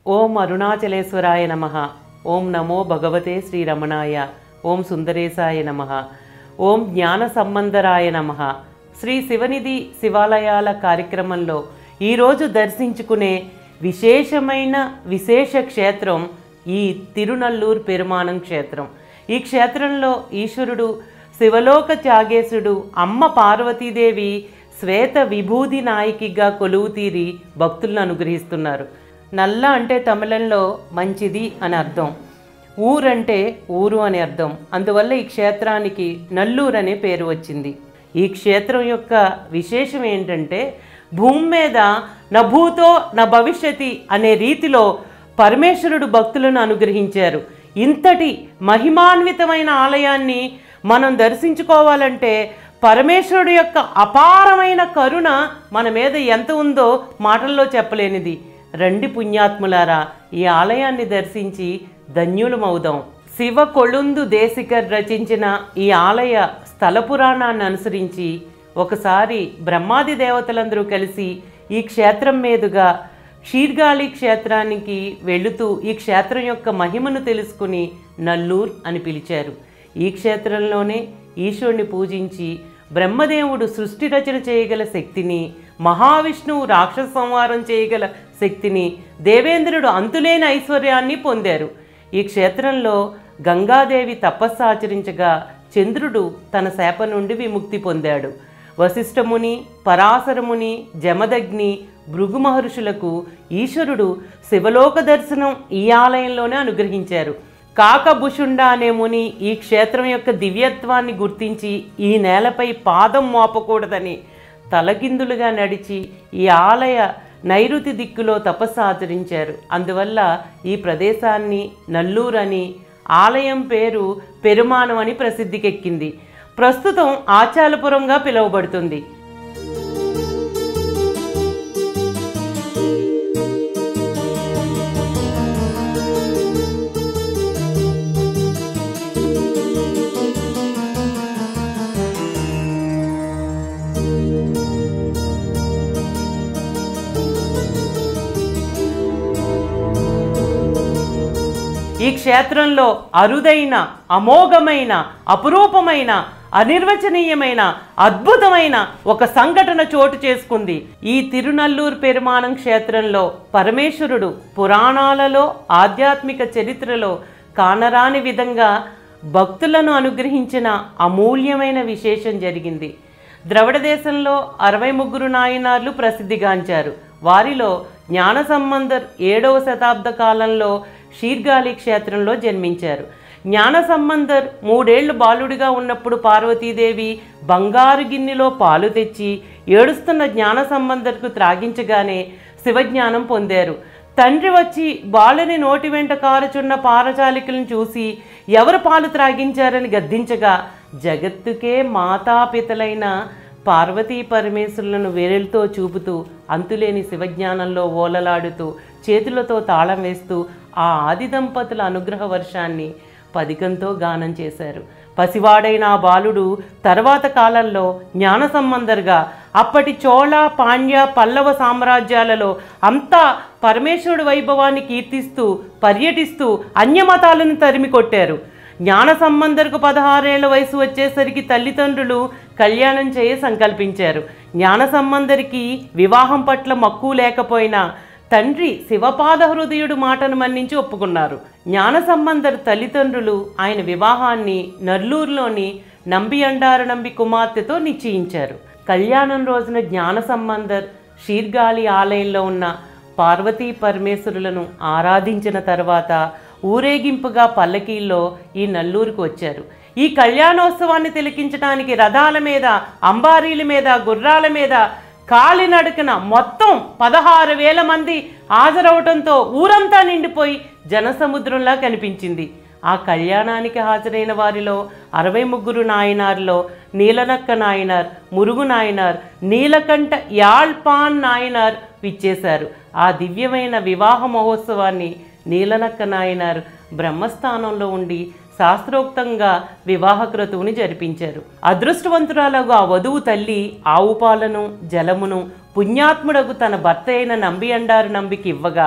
ఓం అరుణాచలేశ్వరాయ నమ ఓం నమో భగవతే శ్రీరమణాయ ఓం సుందరేశాయ నమ ఓం జ్ఞాన సంబంధరాయ నమ శ్రీ శివనిధి శివాలయాల కార్యక్రమంలో ఈరోజు దర్శించుకునే విశేషమైన విశేష క్షేత్రం ఈ తిరునల్లూరు పెరుమానం క్షేత్రం ఈ క్షేత్రంలో ఈశ్వరుడు శివలోక త్యాగేశుడు అమ్మ పార్వతీదేవి శ్వేత విభూది నాయకిగా కొలువు తీరి భక్తులను అనుగ్రహిస్తున్నారు నల్ల అంటే తమిళంలో మంచిది అని అర్థం ఊరంటే ఊరు అని అర్థం అందువల్ల ఈ క్షేత్రానికి నల్లూరు అనే పేరు వచ్చింది ఈ క్షేత్రం యొక్క విశేషం ఏంటంటే భూమి మీద నభూతో నా భవిష్యతి అనే రీతిలో పరమేశ్వరుడు భక్తులను అనుగ్రహించారు ఇంతటి మహిమాన్వితమైన ఆలయాన్ని మనం దర్శించుకోవాలంటే పరమేశ్వరుడు యొక్క అపారమైన కరుణ మన మీద ఎంత ఉందో మాటల్లో చెప్పలేనిది రండి పుణ్యాత్ములారా ఈ ఆలయాన్ని దర్శించి ధన్యులమవుదాం శివ కొళుందు దేశికర్ రచించిన ఈ ఆలయ స్థల పురాణాన్ని అనుసరించి ఒకసారి బ్రహ్మాది దేవతలందరూ కలిసి ఈ క్షేత్రం మీదుగా షీర్గాళి క్షేత్రానికి వెళుతూ ఈ క్షేత్రం యొక్క మహిమను తెలుసుకుని నల్లూర్ అని పిలిచారు ఈ క్షేత్రంలోనే ఈశ్వరుని పూజించి బ్రహ్మదేవుడు సృష్టి రచన చేయగల శక్తిని మహావిష్ణువు రాక్షస సంహారం చేయగల శక్తిని దేవేంద్రుడు అంతులేని ఐశ్వర్యాన్ని పొందారు ఈ క్షేత్రంలో గంగాదేవి తపస్సు ఆచరించగా చంద్రుడు తన శాప నుండి విముక్తి పొందాడు వశిష్ఠముని పరాశరముని జమదగ్ని భృగు మహర్షులకు ఈశ్వరుడు శివలోక దర్శనం ఈ ఆలయంలోనే అనుగ్రహించారు కాకభుషుండ అనే ముని ఈ క్షేత్రం యొక్క దివ్యత్వాన్ని గుర్తించి ఈ నేలపై పాదం మోపకూడదని తలకిందులుగా నడిచి ఈ ఆలయ నైరుతి దిక్కులో తపస్సు ఆచరించారు అందువల్ల ఈ ప్రదేశాన్ని నల్లూరని ఆలయం పేరు పెరుమానం అని ప్రసిద్ధికెక్కింది ప్రస్తుతం ఆచాలపురంగా పిలువబడుతుంది ఈ క్షేత్రంలో అరుదైన అమోఘమైన అపురూపమైన అనిర్వచనీయమైన అద్భుతమైన ఒక సంఘటన చోటు చేసుకుంది ఈ తిరునల్లూరు పెరుమానం క్షేత్రంలో పరమేశ్వరుడు పురాణాలలో ఆధ్యాత్మిక చరిత్రలో కానరాని విధంగా భక్తులను అనుగ్రహించిన అమూల్యమైన విశేషం జరిగింది ద్రవిడ దేశంలో అరవై ముగ్గురు నాయనార్లు ప్రసిద్ధిగాంచారు వారిలో జ్ఞాన సంబంధర్ ఏడవ శతాబ్ద కాలంలో షీర్గాలి క్షేత్రంలో జన్మించారు జ్ఞాన సంబంధర్ మూడేళ్లు బాలుడిగా ఉన్నప్పుడు పార్వతీదేవి బంగారు గిన్నెలో పాలు తెచ్చి ఏడుస్తున్న జ్ఞాన సంబంధర్కు త్రాగించగానే శివజ్ఞానం పొందారు తండ్రి వచ్చి బాలుని నోటి వెంట కారుచున్న పారచాలికలను చూసి ఎవరు పాలు త్రాగించారని గద్దించగా జగత్తుకే మాతాపితలైన పార్వతీ పరమేశ్వరులను వేరెలతో చూపుతూ అంతులేని శివజ్ఞానంలో ఓలలాడుతూ చేతులతో తాళం వేస్తూ ఆ ఆది దంపతుల అనుగ్రహ వర్షాన్ని పదికంతో గానం చేశారు పసివాడైన ఆ బాలుడు తర్వాత కాలంలో జ్ఞాన సంబంధర్గా అప్పటి చోళ పాండ్య పల్లవ సామ్రాజ్యాలలో అంతా పరమేశ్వరుడు వైభవాన్ని కీర్తిస్తూ పర్యటిస్తూ అన్యమతాలను తరిమి కొట్టారు జ్ఞాన సంబంధర్కు పదహారేళ్ల వయసు వచ్చేసరికి తల్లిదండ్రులు కళ్యాణం చేయ సంకల్పించారు జ్ఞాన సంబంధరికి వివాహం పట్ల మక్కువ లేకపోయినా తండ్రి శివపాద హృదయుడు మాటను మన్నించి ఒప్పుకున్నారు జ్ఞాన సంబంధర్ తల్లిదండ్రులు ఆయన వివాహాన్ని నర్లూరులోని నంబి అండారు నంబి కుమార్తెతో నిశ్చయించారు కళ్యాణం రోజున జ్ఞాన సంబంధర్ షీర్గాలి ఆలయంలో ఉన్న పార్వతీ పరమేశ్వరులను ఆరాధించిన తర్వాత ఊరేగింపుగా పల్లకీల్లో ఈ నల్లూరుకు వచ్చారు ఈ కళ్యాణోత్సవాన్ని తిలకించడానికి రథాల మీద అంబారీల మీద గుర్రాల మీద కాలినడకన మొత్తం పదహారు వేల మంది హాజరవటంతో ఊరంతా నిండిపోయి జనసముద్రంలా కనిపించింది ఆ కళ్యాణానికి హాజరైన వారిలో అరవై ముగ్గురు నాయనార్లో నీలనక్క నాయనార్ మురుగు నాయనార్ నీలకంఠ యాళ్పాన్ నాయనార్ విచ్చేశారు ఆ దివ్యమైన వివాహ మహోత్సవాన్ని నీలనక్క నాయనార్ బ్రహ్మస్థానంలో ఉండి శాస్త్రోక్తంగా వివాహ క్రతువుని జరిపించారు అదృష్టవంతురాలకు ఆ వధువు తల్లి ఆవు పాలను జలమును పుణ్యాత్ముడకు తన భర్త అయిన నంబి అండారు నంబికి ఇవ్వగా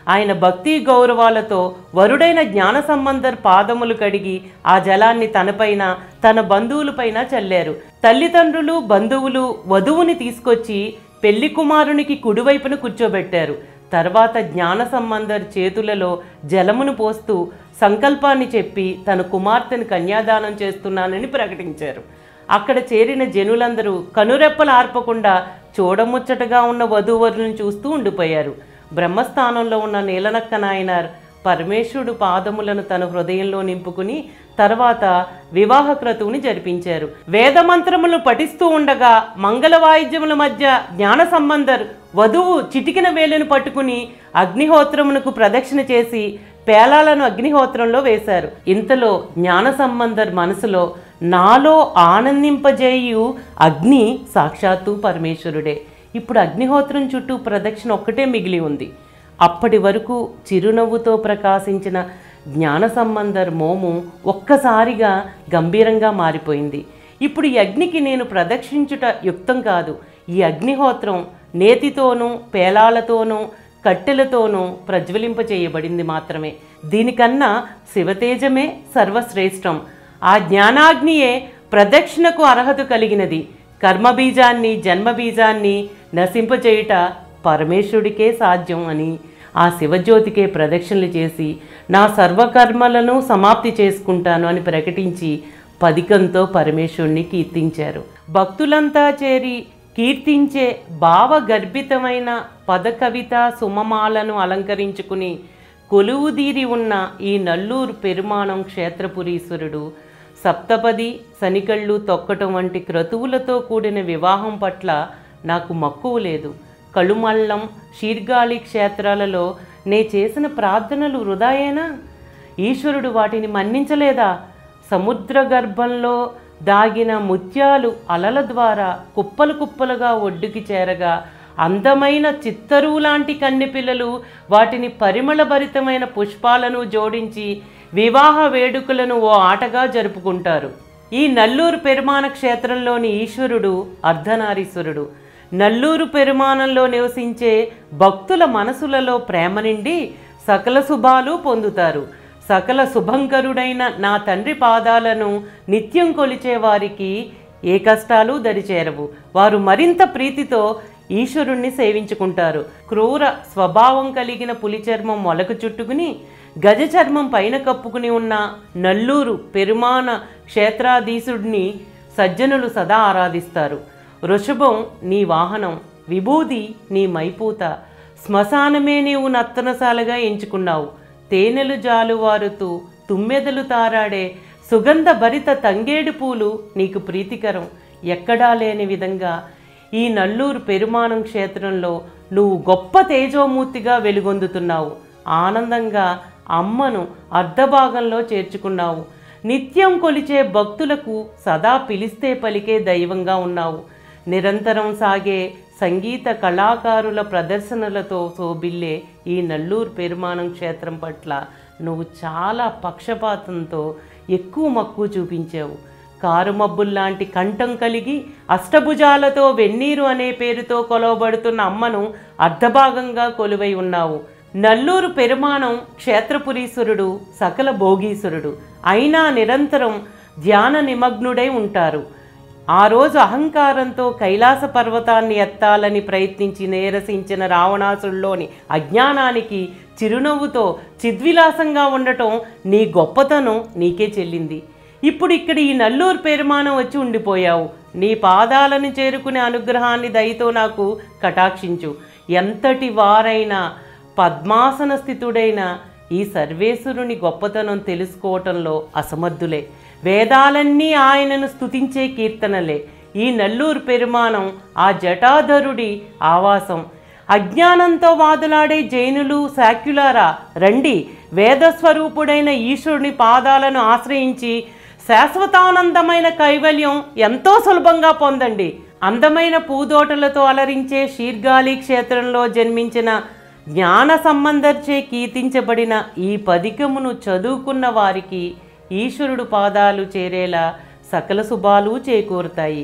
ఆయన భక్తి గౌరవాలతో వరుడైన జ్ఞాన సంబంధర్ పాదములు కడిగి ఆ జలాన్ని తనపైన తన బంధువులపైన చల్లారు తల్లిదండ్రులు బంధువులు వధువుని తీసుకొచ్చి పెళ్లి కుమారునికి కుడివైపున కూర్చోబెట్టారు తర్వాత జ్ఞాన సంబంధర్ చేతులలో జలమును పోస్తూ సంకల్పాన్ని చెప్పి తన కుమార్తెను కన్యాదానం చేస్తున్నానని ప్రకటించారు అక్కడ చేరిన జనులందరూ కనురెప్పలు ఆర్పకుండా చూడముచ్చటగా ఉన్న వధూవరులను చూస్తూ ఉండిపోయారు బ్రహ్మస్థానంలో ఉన్న నీలనక్క నాయనార్ పరమేశ్వరుడు పాదములను తన హృదయంలో నింపుకుని తర్వాత వివాహ క్రతువుని జరిపించారు వేద మంత్రములు పఠిస్తూ ఉండగా మంగళ వాయిద్యముల మధ్య జ్ఞాన సంబంధర్ వధువు చిటికిన వేలును పట్టుకుని అగ్నిహోత్రమునకు ప్రదక్షిణ చేసి పేలాలను అగ్నిహోత్రంలో వేశారు ఇంతలో జ్ఞాన సంబంధర్ మనసులో నాలో ఆనందింపజేయు అగ్ని సాక్షాత్తు పరమేశ్వరుడే ఇప్పుడు అగ్నిహోత్రం చుట్టూ ప్రదక్షిణ ఒక్కటే మిగిలి ఉంది అప్పటి వరకు చిరునవ్వుతో ప్రకాశించిన జ్ఞాన సంబంధర్ మోము ఒక్కసారిగా గంభీరంగా మారిపోయింది ఇప్పుడు ఈ అగ్నికి నేను ప్రదక్షించుట యుక్తం కాదు ఈ అగ్నిహోత్రం నేతితోనూ పేలాలతోనూ కట్టెలతోనూ ప్రజ్వలింపచేయబడింది మాత్రమే దీనికన్నా శివతేజమే సర్వశ్రేష్టం ఆ జ్ఞానాగ్నియే ప్రదక్షిణకు అర్హత కలిగినది కర్మబీజాన్ని జన్మబీజాన్ని నశింపచేయుట పరమేశ్వరుడికే సాధ్యం అని ఆ శివజ్యోతికే ప్రదక్షిణలు చేసి నా సర్వకర్మలను సమాప్తి చేసుకుంటాను అని ప్రకటించి పదికంతో పరమేశ్వరుణ్ణి కీర్తించారు భక్తులంతా చేరి కీర్తించే భావగర్భితమైన పదకవిత సుమమాలను అలంకరించుకుని కొలువుదీరి ఉన్న ఈ నల్లూరు పెరుమాణం క్షేత్రపురీశ్వరుడు సప్తపది సనికళ్ళు తొక్కటం వంటి క్రతువులతో కూడిన వివాహం పట్ల నాకు మక్కువ లేదు కళుమల్లం శీర్గాళి క్షేత్రాలలో నే చేసిన ప్రార్థనలు వృధాయేనా ఈశ్వరుడు వాటిని మన్నించలేదా సముద్ర గర్భంలో దాగిన ముత్యాలు అలల ద్వారా కుప్పలు కుప్పలుగా ఒడ్డుకి చేరగా అందమైన చిత్తరువు లాంటి కన్నెపిల్లలు వాటిని పరిమళభరితమైన పుష్పాలను జోడించి వివాహ వేడుకలను ఓ ఆటగా జరుపుకుంటారు ఈ నల్లూరు పెరుమాణ క్షేత్రంలోని ఈశ్వరుడు అర్ధనారీశ్వరుడు నల్లూరు పెరుమాణంలో నివసించే భక్తుల మనసులలో ప్రేమ నిండి సకల శుభాలు పొందుతారు సకల శుభంకరుడైన నా తండ్రి పాదాలను నిత్యం కొలిచే వారికి ఏ కష్టాలు దరిచేరవు వారు మరింత ప్రీతితో ఈశ్వరుణ్ణి సేవించుకుంటారు క్రూర స్వభావం కలిగిన పులి చర్మం మొలకు చుట్టుకుని గజ చర్మం పైన కప్పుకుని ఉన్న నల్లూరు పెరుమాన క్షేత్రాధీశుడిని సజ్జనులు సదా ఆరాధిస్తారు వృషభం నీ వాహనం విభూది నీ మైపూత శ్మశానమే నీవు నత్తనసాలగా ఎంచుకున్నావు తేనెలు జాలువారుతూ తుమ్మెదలు తారాడే సుగంధ భరిత తంగేడు పూలు నీకు ప్రీతికరం ఎక్కడా లేని విధంగా ఈ నల్లూరు పెరుమాణం క్షేత్రంలో నువ్వు గొప్ప తేజోమూర్తిగా వెలుగొందుతున్నావు ఆనందంగా అమ్మను అర్ధభాగంలో చేర్చుకున్నావు నిత్యం కొలిచే భక్తులకు సదా పిలిస్తే పలికే దైవంగా ఉన్నావు నిరంతరం సాగే సంగీత కళాకారుల ప్రదర్శనలతో శోభిల్లే ఈ నల్లూరు పెరుమాణం క్షేత్రం పట్ల నువ్వు చాలా పక్షపాతంతో ఎక్కువ మక్కువ చూపించావు కారు మబ్బుల్లాంటి కంఠం కలిగి అష్టభుజాలతో వెన్నీరు అనే పేరుతో కొలవబడుతున్న అమ్మను అర్ధభాగంగా కొలువై ఉన్నావు నల్లూరు పెరుమాణం క్షేత్రపురీశ్వరుడు సకల భోగీశ్వరుడు అయినా నిరంతరం ధ్యాన నిమగ్నుడై ఉంటారు ఆ రోజు అహంకారంతో కైలాస పర్వతాన్ని ఎత్తాలని ప్రయత్నించి నేరసించిన రావణాసుల్లోని అజ్ఞానానికి చిరునవ్వుతో చిద్విలాసంగా ఉండటం నీ గొప్పతనం నీకే చెల్లింది ఇప్పుడు ఇక్కడ ఈ నల్లూరు పెరుమాణం వచ్చి ఉండిపోయావు నీ పాదాలను చేరుకునే అనుగ్రహాన్ని దయతో నాకు కటాక్షించు ఎంతటి వారైనా పద్మాసన స్థితుడైన ఈ సర్వేశ్వరుని గొప్పతనం తెలుసుకోవటంలో అసమర్థులే వేదాలన్నీ ఆయనను స్తుతించే కీర్తనలే ఈ నల్లూరు పెరుమాణం ఆ జటాధరుడి ఆవాసం అజ్ఞానంతో వాదులాడే జైనులు శాక్యులారా రండి వేదస్వరూపుడైన ఈశ్వరుని పాదాలను ఆశ్రయించి శాశ్వతానందమైన కైవల్యం ఎంతో సులభంగా పొందండి అందమైన పూదోటలతో అలరించే షీర్గాలి క్షేత్రంలో జన్మించిన జ్ఞాన సంబంధర్చే కీర్తించబడిన ఈ పదికమును చదువుకున్న వారికి ఈశ్వరుడు పాదాలు చేరేలా సకల శుభాలు చేకూరుతాయి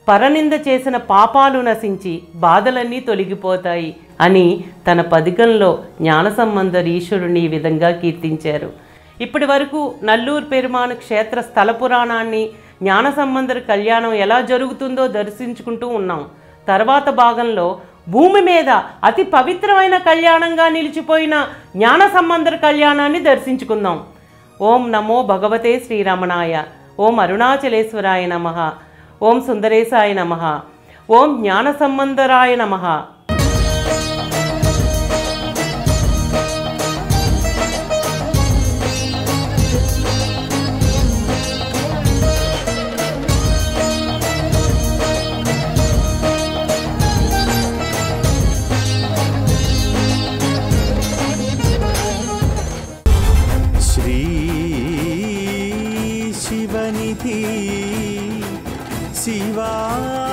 పరనింద చేసిన పాపాలు నశించి బాధలన్నీ తొలగిపోతాయి అని తన పథకంలో జ్ఞానసంబంధర్ ఈశ్వరుని ఈ విధంగా కీర్తించారు ఇప్పటి వరకు నల్లూరు పెరుమాన్ క్షేత్ర స్థల పురాణాన్ని జ్ఞానసంబంధర్ కళ్యాణం ఎలా జరుగుతుందో దర్శించుకుంటూ ఉన్నాం తర్వాత భాగంలో భూమి మీద అతి పవిత్రమైన కళ్యాణంగా నిలిచిపోయిన జ్ఞాన సంబంధర కళ్యాణాన్ని దర్శించుకుందాం ఓం నమో భగవతే శ్రీరమణాయ ఓం అరుణాచలేశ్వరాయ నమ ఓం సుందరేశాయ నమ ఓం జ్ఞాన సంబంధరాయ నమ श्री शिवनिधि शिवा